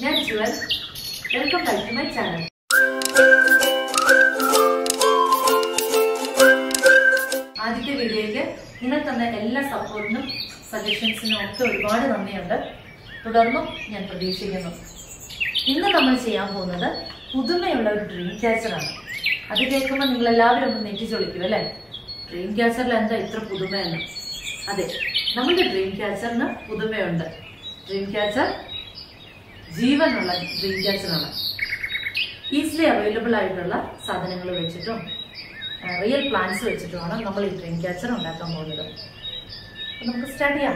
ഞാൻ ജുവൽ welcome back to my channel ആദ്യത്തെ വീഡിയോയ്ക്ക് നിങ്ങൾ തന്ന എല്ലാ സപ്പോർട്ടിനും സജഷൻസിനും ഒക്കെ ഒരുപാട് നന്ദിയുണ്ട് തുടർന്നും ഞാൻ പ്രതീക്ഷിക്കുന്നു ഇന്ന് നമ്മൾ ചെയ്യാൻ പോകുന്നത് പുതുമയുള്ള ഒരു ഡ്രീം ക്യാച്ചറാണ് അത് കേൾക്കുമ്പോൾ നിങ്ങൾ എല്ലാവരും ഒന്ന് നെറ്റിച്ചൊളിക്കും അല്ലേ ഡ്രീം ക്യാച്ചറിൽ എന്താ ഇത്ര പുതുമയെന്ന് അതെ നമ്മുടെ ഡ്രീം ക്യാച്ചറിന് പുതുമയുണ്ട് ഡ്രീം ക്യാച്ചർ ജീവനുള്ള ഡ്രീം ക്യാച്ചറാണ് ഈസിലി അവൈലബിൾ ആയിട്ടുള്ള സാധനങ്ങൾ വെച്ചിട്ടും റിയൽ പ്ലാന്റ്സ് വെച്ചിട്ടുമാണ് നമ്മൾ ഈ ഡ്രീം ക്യാച്ചർ ഉണ്ടാക്കാൻ പോകുന്നത് അപ്പൊ നമുക്ക് സ്റ്റാർട്ട് ചെയ്യാം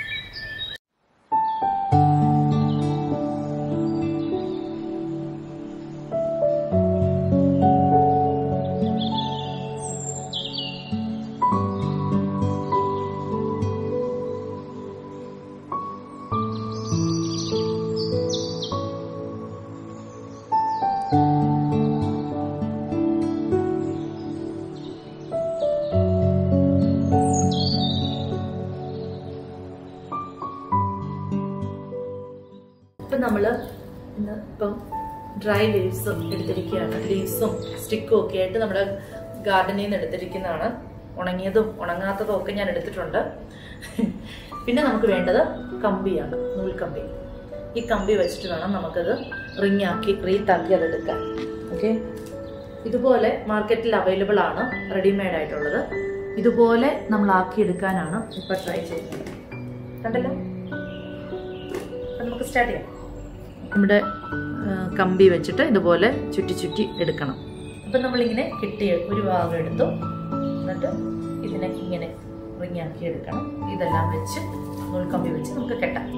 ഇപ്പം നമ്മൾ ഇന്ന് ഇപ്പം ഡ്രൈ ലീവ്സ് എടുത്തിരിക്കുകയാണ് ലീവ്സും സ്റ്റിക്കും ഒക്കെ ആയിട്ട് നമ്മുടെ ഗാർഡനിൽ നിന്ന് എടുത്തിരിക്കുന്നതാണ് ഉണങ്ങിയതും ഉണങ്ങാത്തതും ഒക്കെ ഞാൻ എടുത്തിട്ടുണ്ട് പിന്നെ നമുക്ക് വേണ്ടത് കമ്പിയാണ് നൂൽക്കമ്പി ഈ കമ്പി വെച്ചിട്ട് വേണം നമുക്കത് റിങ് ആക്കി റീത്താക്കി അതെടുക്കാൻ ഓക്കെ ഇതുപോലെ മാർക്കറ്റിൽ അവൈലബിൾ ആണ് റെഡിമെയ്ഡ് ആയിട്ടുള്ളത് ഇതുപോലെ നമ്മൾ ആക്കിയെടുക്കാനാണ് ഇപ്പം ട്രൈ ചെയ്യുന്നത് കണ്ടല്ലോ അപ്പം നമുക്ക് സ്റ്റാർട്ട് ചെയ്യാം നമ്മുടെ ആ, കമ്പി വെച്ചിട്ട് ഇതുപോലെ ചുറ്റി ചുറ്റി എടുക്കണം അപ്പം നമ്മളിങ്ങനെ കിട്ടിയ ഒരു ഭാഗം എടുത്തു എന്നിട്ട് ഇതിനെ ഇങ്ങനെ റിങ്ങാക്കി എടുക്കണം ഇതെല്ലാം വെച്ച് നൂൽക്കമ്പി വെച്ച് നമുക്ക് കെട്ടാം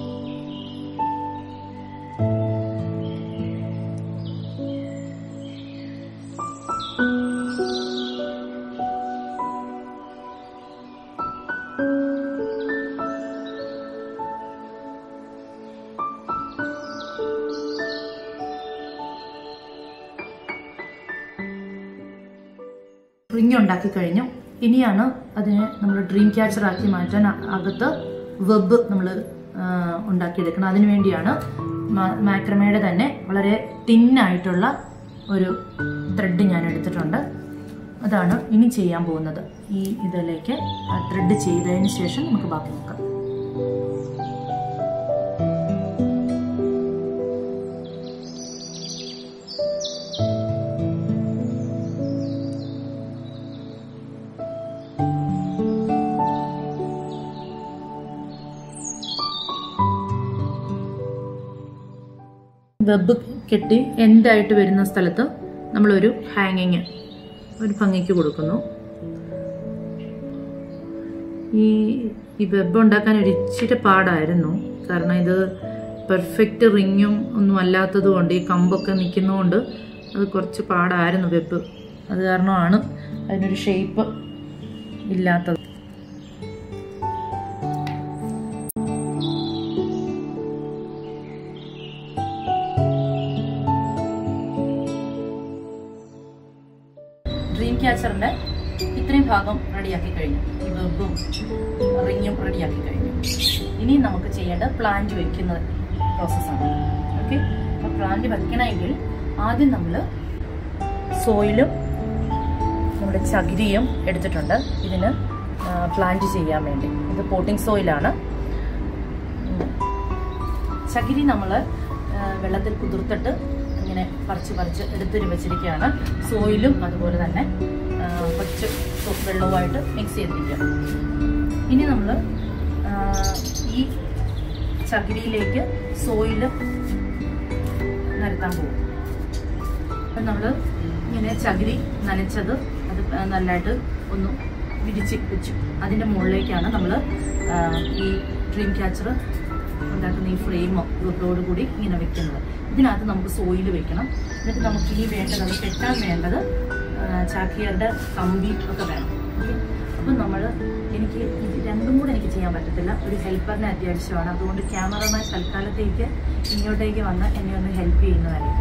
റിങ് ഉണ്ടാക്കി കഴിഞ്ഞു ഇനിയാണ് അതിനെ നമ്മൾ ഡ്രീം ക്യാച്ചർ ആക്കി മാറ്റാൻ അ- അകത്ത് വെബ് നമ്മൾ ഉണ്ടാക്കിയെടുക്കണം അതിനു വേണ്ടിയാണ് മാ- മാക്രമയുടെ തന്നെ വളരെ തിന്നായിട്ടുള്ള ഒരു ത്രെഡ് ഞാൻ എടുത്തിട്ടുണ്ട് അതാണ് ഇനി ചെയ്യാൻ പോകുന്നത് ഈ ഇതിലേക്ക് ത്രെഡ് ചെയ്തതിന് ശേഷം നമുക്ക് ബാക്കി നോക്കാം വെബ് കെട്ടി എൻഡായിട്ട് വരുന്ന സ്ഥലത്ത് നമ്മളൊരു ഹാങ്ങിങ് ഒരു ഭംഗിക്ക് കൊടുക്കുന്നു ഈ ഈ വെബ് ഉണ്ടാക്കാൻ ഒരു ഇച്ചിരി പാടായിരുന്നു കാരണം ഇത് പെർഫെക്റ്റ് റിങ്ങും ഒന്നും അല്ലാത്തത് കൊണ്ട് ഈ കമ്പൊക്കെ നിൽക്കുന്നതുകൊണ്ട് അത് കുറച്ച് പാടായിരുന്നു വെബ് അത് കാരണമാണ് അതിനൊരു ഷേപ്പ് ഇല്ലാത്തത് ഡ്രീം ക്യാച്ചറിന്റെ ഇത്രയും ഭാഗം റെഡിയാക്കി കഴിഞ്ഞു ഈ വെബും റിങ്ങും റെഡിയാക്കി കഴിഞ്ഞു ഇനി നമുക്ക് ചെയ്യേണ്ട പ്ലാന്റ് വെക്കുന്ന പ്രോസസ്സാണ് ഓക്കെ അപ്പോൾ പ്ലാന്റ് വെക്കണമെങ്കിൽ ആദ്യം നമ്മൾ സോയിലും നമ്മുടെ ചകിരിയും എടുത്തിട്ടുണ്ട് ഇതിന് പ്ലാന്റ് ചെയ്യാൻ വേണ്ടി ഇത് പോട്ടിംഗ് സോയിലാണ് ഉം. ചകിരി നമ്മൾ വെള്ളത്തിൽ കുതിർത്തിട്ട് ഇങ്ങനെ പറിച്ച് പറിച്ച് എടുത്തിട്ട് വെച്ചിരിക്കുകയാണ് സോയിലും അതുപോലെ തന്നെ ആ, കുറച്ച് സോപ്പ് വെള്ളവുമായിട്ട് മിക്സ് ചെയ്തിരിക്കുക ഇനി നമ്മൾ ഈ ചകിരിയിലേക്ക് സോയില് നിരത്താൻ പോകും അപ്പം നമ്മൾ ഇങ്ങനെ ചകിരി നനച്ചത് അത് നല്ലതായിട്ട് ഒന്ന് വിരിച്ച് വെച്ചു അതിൻ്റെ മുകളിലേക്കാണ് നമ്മൾ ഈ ഡ്രീം ക്യാച്ചർ ഉണ്ടാക്കുന്ന ഈ ഫ്രെയിമോ ഗ്രിഡോട് കൂടി ഇങ്ങനെ വെക്കുന്നത് ഇതിനകത്ത് നമുക്ക് സോയിൽ വെക്കണം എന്നിട്ട് നമുക്ക് ഈ വേണ്ടത് അത് കെട്ടാൻ വേണ്ടത് ആ, ചാക്യാരുടെ കമ്പി ഒക്കെ വേണം ഓക്കെ അപ്പം നമ്മൾ എനിക്ക് ഇത് രണ്ടും കൂടെ എനിക്ക് ചെയ്യാൻ പറ്റത്തില്ല ഒരു ഹെൽപ്പറിനെ അത്യാവശ്യമാണ് അതുകൊണ്ട് ക്യാമറമാൻ തൽക്കാലത്തേക്ക് ഇങ്ങോട്ടേക്ക് വന്ന് എന്നെ ഒന്ന് ഹെൽപ്പ് ചെയ്യുന്നതായിരിക്കും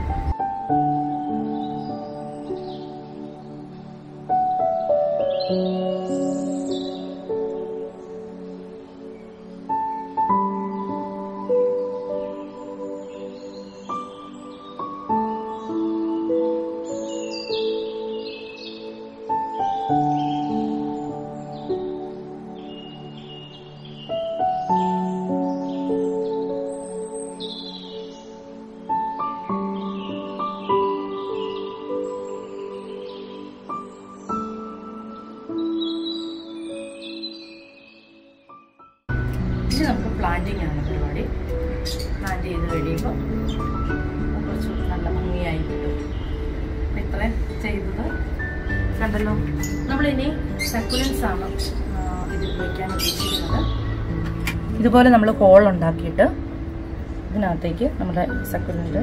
പ്ലാന്റ് ചെയ്ത് കഴിയുമ്പോൾ കുറച്ചുകൂടി നല്ല ഭംഗിയായി കിട്ടും അപ്പം ഇത്രയും ചെയ്തത് കണ്ടല്ലോ നമ്മളിനി സക്കുലൻസ് ആണ് ആ, ഇതിൽ വയ്ക്കാൻ ഉദ്ദേശിക്കുന്നത് ഇതുപോലെ നമ്മൾ ഹോൾ ഉണ്ടാക്കിയിട്ട് ഇതിനകത്തേക്ക് നമ്മുടെ സക്കുലൻ്റ്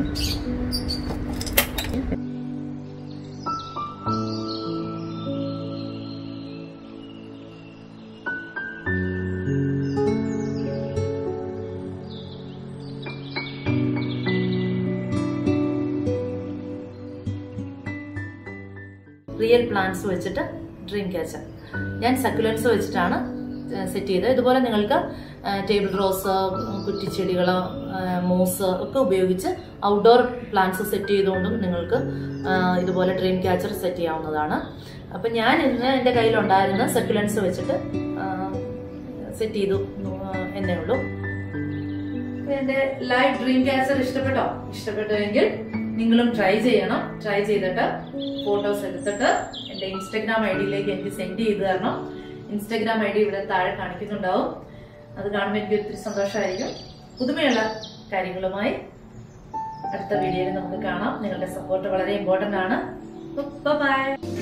റിയൽ പ്ലാന്റ്സ് വെച്ചിട്ട് ഡ്രീം ക്യാച്ചർ ഞാൻ സക്കുലൻസ് വെച്ചിട്ടാണ് സെറ്റ് ചെയ്തത് ഇതുപോലെ നിങ്ങൾക്ക് ടേബിൾ റോസ് കുറ്റിച്ചെടികൾ മൂസ് ഒക്കെ ഉപയോഗിച്ച് ഔട്ട്ഡോർ പ്ലാന്റ്സ് സെറ്റ് ചെയ്തുകൊണ്ടും നിങ്ങൾക്ക് ആ, ഇതുപോലെ ഡ്രീം ക്യാച്ചർ സെറ്റ് ചെയ്യാവുന്നതാണ് അപ്പം ഞാൻ ഇന്ന് എൻ്റെ കയ്യിലുണ്ടായിരുന്ന സക്കുലൻസ് വെച്ചിട്ട് സെറ്റ് ചെയ്തു ആ, എന്നേ ഉള്ളൂ അപ്പൊ എന്റെ ലൈവ് ഡ്രീം ക്യാച്ചർ ഇഷ്ടപ്പെട്ടോ ഇഷ്ടപ്പെട്ടുവെങ്കിൽ നിങ്ങളും ട്രൈ ചെയ്യണം ട്രൈ ചെയ്തിട്ട് ഫോട്ടോസ് എടുത്തിട്ട് എന്റെ ഇൻസ്റ്റഗ്രാം ഐ ഡിയിലേക്ക് എനിക്ക് സെൻഡ് ചെയ്ത് തരണം ഇൻസ്റ്റഗ്രാം ഐ ഡി ഇവിടെ താഴെ കാണിക്കുന്നുണ്ടാവും അത് കാണുമ്പോൾ എനിക്ക് ഒത്തിരി സന്തോഷമായിരിക്കും പുതുമയുള്ള കാര്യങ്ങളുമായി അടുത്ത വീഡിയോയിൽ നമുക്ക് കാണാം നിങ്ങളുടെ സപ്പോർട്ട് വളരെ ഇമ്പോർട്ടന്റ് ആണ് ബൈ